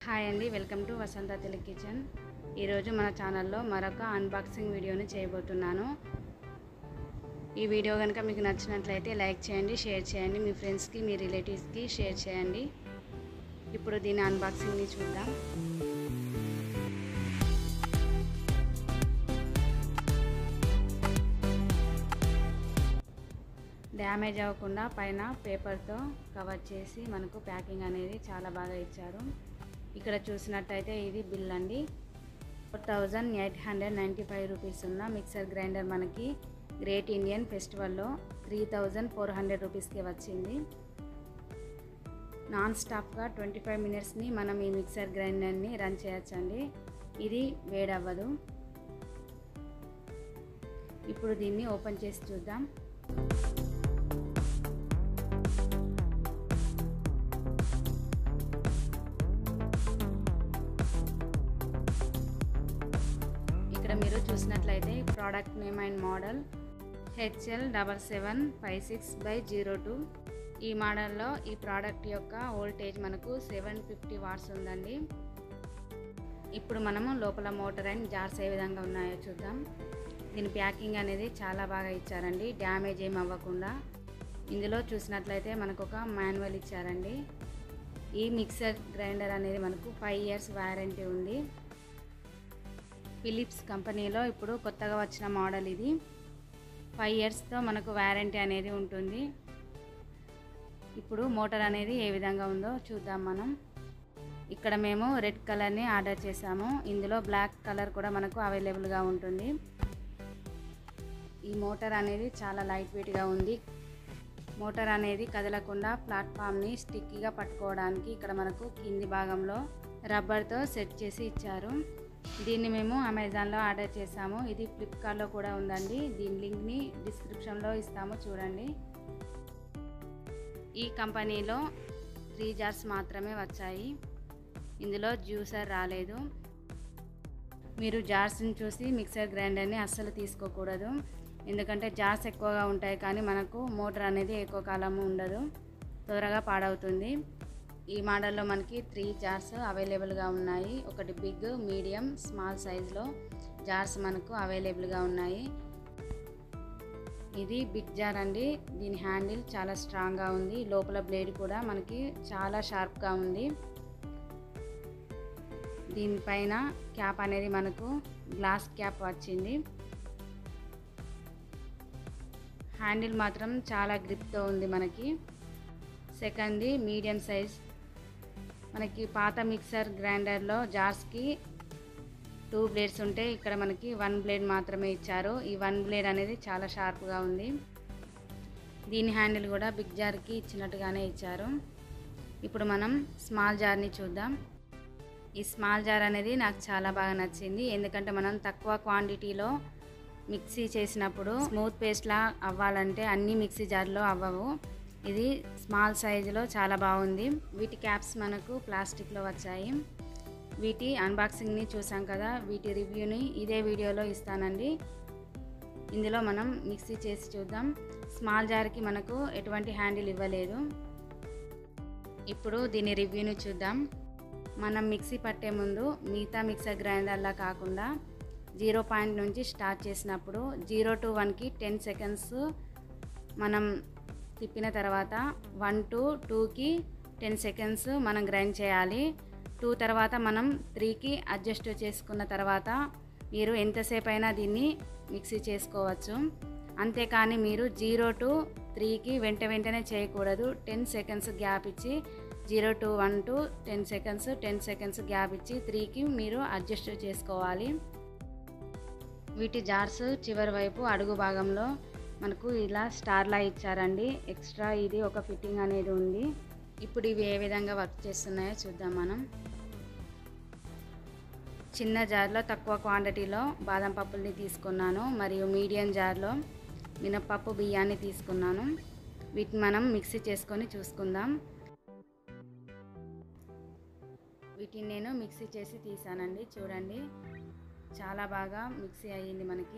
hi అండి welcome to Vasantha Telugu kitchen ఈరోజు మన ఛానల్లో మరొక అన్బాక్సింగ్ వీడియోని చేయబోతున్నాను ఈ వీడియో కనుక మీకు నచ్చినట్లయితే లైక్ చేయండి షేర్ చేయండి మీ ఫ్రెండ్స్కి మీ రిలేటివ్స్కి షేర్ చేయండి ఇప్పుడు దీని అన్బాక్సింగ్ని చూద్దాం డ్యామేజ్ అవ్వకుండా పైన పేపర్తో కవర్ చేసి మనకు ప్యాకింగ్ అనేది చాలా బాగా ఇచ్చారు ఇక్కడ చూసినట్టయితే ఇది బిల్ అండి four thousand eight hundred ninety five rupees ఉన్న మిక్సర్ గ్రైండర్ మనకి గ్రేట్ ఇండియన్ ఫెస్టివల్లో త్రీ థౌజండ్ ఫోర్ హండ్రెడ్ రూపీస్కి వచ్చింది నాన్ స్టాప్గా ట్వంటీ ఫైవ్ మినిట్స్ని మనం ఈ మిక్సర్ గ్రైండర్ని రన్ చేయొచ్చండి ఇది వేడవ్వదు ఇప్పుడు దీన్ని ఓపెన్ చేసి చూద్దాం ఇక్కడ మీరు చూసినట్లయితే product name and model HL double seven five six by zero two ఈ మోడల్లో ఈ ప్రోడక్ట్ యొక్క వోల్టేజ్ మనకు సెవెన్ ఫిఫ్టీ వాట్స్ ఉందండి ఇప్పుడు మనము లోపల మోటార్ అండ్ జార్స్ ఏ విధంగా ఉన్నాయో చూద్దాం దీని ప్యాకింగ్ అనేది చాలా బాగా ఇచ్చారండి డ్యామేజ్ ఏం అవ్వకుండా ఇందులో చూసినట్లయితే మనకు ఒక మాన్యువల్ ఇచ్చారండి ఈ మిక్సర్ గ్రైండర్ అనేది మనకు ఫైవ్ ఇయర్స్ వారంటీ ఉంది ఫిలిప్స్ కంపెనీలో ఇప్పుడు కొత్తగా వచ్చిన మోడల్ ఇది ఫైవ్ ఇయర్స్తో మనకు వారంటీ అనేది ఉంటుంది ఇప్పుడు మోటార్ అనేది ఏ విధంగా ఉందో చూద్దాం మనం ఇక్కడ మేము రెడ్ కలర్ని ఆర్డర్ చేసాము ఇందులో బ్లాక్ కలర్ కూడా మనకు అవైలబుల్గా ఉంటుంది ఈ మోటార్ అనేది చాలా లైట్ వెయిట్గా ఉంది మోటార్ అనేది కదలకుండా ప్లాట్ఫామ్ని స్టిక్కీగా పట్టుకోవడానికి ఇక్కడ మనకు కింది భాగంలో రబ్బర్తో సెట్ చేసి ఇచ్చారు దీన్ని మేము అమెజాన్లో ఆర్డర్ చేసాము ఇది ఫ్లిప్కార్ట్లో కూడా ఉందండి దీని లింక్ని డిస్క్రిప్షన్లో ఇస్తాము చూడండి ఈ కంపెనీలో త్రీ జార్స్ మాత్రమే వచ్చాయి ఇందులో జ్యూసర్ రాలేదు మీరు జార్స్ని చూసి మిక్సర్ గ్రైండర్ని అస్సలు తీసుకోకూడదు ఎందుకంటే జార్స్ ఎక్కువగా ఉంటాయి కానీ మనకు మోటార్ అనేది ఎక్కువ కాలము ఉండదు త్వరగా పాడవుతుంది ఈ మోడల్లో మనకి త్రీ జార్స్ అవైలబుల్గా ఉన్నాయి ఒకటి బిగ్ మీడియం స్మాల్ సైజులో జార్స్ మనకు అవైలబుల్గా ఉన్నాయి ఇది బిగ్ జార్ అండి దీని హ్యాండిల్ చాలా స్ట్రాంగ్గా ఉంది లోపల బ్లేడ్ కూడా మనకి చాలా షార్ప్గా ఉంది దీనిపైన క్యాప్ అనేది మనకు గ్లాస్ క్యాప్ వచ్చింది హ్యాండిల్ మాత్రం చాలా గ్రిప్తో ఉంది మనకి సెకండ్ది మీడియం సైజ్ మనకి పాత మిక్సర్ గ్రైండర్లో జార్స్కి టూ బ్లేడ్స్ ఉంటే ఇక్కడ మనకి వన్ బ్లేడ్ మాత్రమే ఇచ్చారు ఈ వన్ బ్లేడ్ అనేది చాలా షార్ప్గా ఉంది దీని హ్యాండిల్ కూడా బిగ్ జార్కి ఇచ్చినట్టుగానే ఇచ్చారు ఇప్పుడు మనం స్మాల్ జార్ని చూద్దాం ఈ స్మాల్ జార్ అనేది నాకు చాలా బాగా నచ్చింది ఎందుకంటే మనం తక్కువ క్వాంటిటీలో మిక్సీ చేసినప్పుడు స్మూత్ పేస్ట్లా అవ్వాలంటే అన్ని మిక్సీ జార్లో అవ్వవు ఇది స్మాల్ సైజులో చాలా బాగుంది వీటి క్యాప్స్ మనకు ప్లాస్టిక్లో వచ్చాయి వీటి అన్బాక్సింగ్ని చూసాం కదా వీటి రివ్యూని ఇదే వీడియోలో ఇస్తానండి ఇందులో మనం మిక్సీ చేసి చూద్దాం స్మాల్ జార్కి మనకు ఎటువంటి హ్యాండిల్ ఇవ్వలేదు ఇప్పుడు దీని రివ్యూని చూద్దాం మనం మిక్సీ పట్టే ముందు మిగతా మిక్సర్ గ్రైండర్లా కాకుండా జీరో పాయింట్ నుంచి స్టార్ట్ చేసినప్పుడు జీరో టు వన్కి టెన్ సెకండ్స్ మనం తిప్పిన తర్వాత వన్ టు టూకి టెన్ సెకండ్స్ మనం గ్రైండ్ చేయాలి టూ తర్వాత మనం త్రీకి అడ్జస్ట్ చేసుకున్న తర్వాత మీరు ఎంతసేపు అయినా దీన్ని మిక్సీ చేసుకోవచ్చు అంతేకాని మీరు జీరో టు త్రీకి వెంట వెంటనే చేయకూడదు టెన్ సెకండ్స్ గ్యాప్ ఇచ్చి zero to one to ten seconds ten seconds gap ఇచ్చి త్రీకి మీరు అడ్జస్ట్ చేసుకోవాలి వీటి జార్స్ చివరి వైపు అడుగు భాగంలో మనకు ఇలా స్టార్లా ఇచ్చారండి ఎక్స్ట్రా ఇది ఒక ఫిట్టింగ్ అనేది ఉంది ఇప్పుడు ఇవి ఏ విధంగా వర్క్ చేస్తున్నాయో చూద్దాం మనం చిన్న జార్లో తక్కువ క్వాంటిటీలో బాదం పప్పుల్ని తీసుకున్నాను మరియు మీడియం జార్లో మినప్పప్పు బియ్యాన్ని తీసుకున్నాను వీటిని మనం మిక్సీ చేసుకొని చూసుకుందాం వీటిని నేను మిక్సీ చేసి తీసానండి చూడండి చాలా బాగా మిక్సీ అయ్యింది మనకి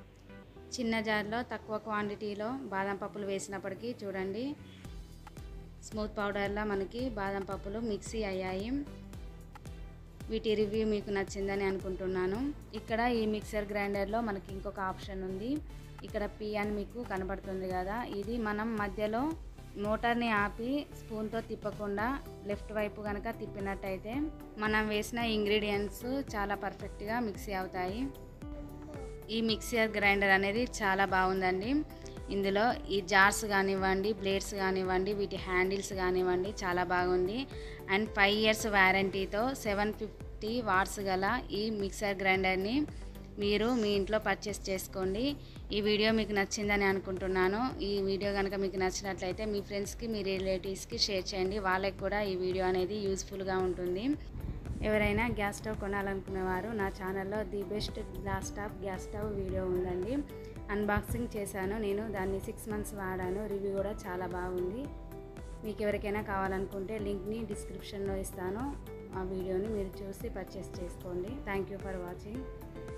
చిన్న జార్లో తక్కువ క్వాంటిటీలో బాదం పప్పులు వేసినప్పటికీ చూడండి స్మూత్ పౌడర్లా మనకి బాదం పప్పులు మిక్సీ అయ్యాయి వీటి రివ్యూ మీకు నచ్చిందని అనుకుంటున్నాను ఇక్కడ ఈ మిక్సర్ గ్రైండర్లో మనకి ఇంకొక ఆప్షన్ ఉంది ఇక్కడ పి అని మీకు కనబడుతుంది కదా ఇది మనం మధ్యలో మోటార్ని ఆపి స్పూన్తో తిప్పకుండా లెఫ్ట్ వైపు కనుక తిప్పినట్టయితే మనం వేసిన ఇంగ్రీడియంట్స్ చాలా పర్ఫెక్ట్గా మిక్సీ అవుతాయి ఈ మిక్సర్ గ్రైండర్ అనేది చాలా బాగుందండి ఇందులో ఈ జార్స్ కానివ్వండి బ్లేడ్స్ కానివ్వండి వీటి హ్యాండిల్స్ కానివ్వండి చాలా బాగుంది అండ్ ఫైవ్ ఇయర్స్ వ్యారంటీతో సెవెన్ ఫిఫ్టీ వాట్స్ గల ఈ మిక్సర్ గ్రైండర్ని మీరు మీ ఇంట్లో పర్చేస్ చేసుకోండి ఈ వీడియో మీకు నచ్చిందని అనుకుంటున్నాను ఈ వీడియో కనుక మీకు నచ్చినట్లయితే మీ ఫ్రెండ్స్కి మీ రిలేటివ్స్కి షేర్ చేయండి వాళ్ళకి కూడా ఈ వీడియో అనేది యూస్ఫుల్గా ఉంటుంది ఎవరైనా గ్యాస్ స్టవ్ కొనాలనుకునేవారు నా ఛానల్లో the best glass top gas stove video ఉందండి అన్బాక్సింగ్ చేశాను నేను దాన్ని సిక్స్ మంత్స్ వాడాను రివ్యూ కూడా చాలా బాగుంది మీకు ఎవరికైనా కావాలనుకుంటే లింక్ని డిస్క్రిప్షన్లో ఇస్తాను ఆ వీడియోని మీరు చూసి పర్చేస్ చేసుకోండి థ్యాంక్ యూ ఫర్ వాచింగ్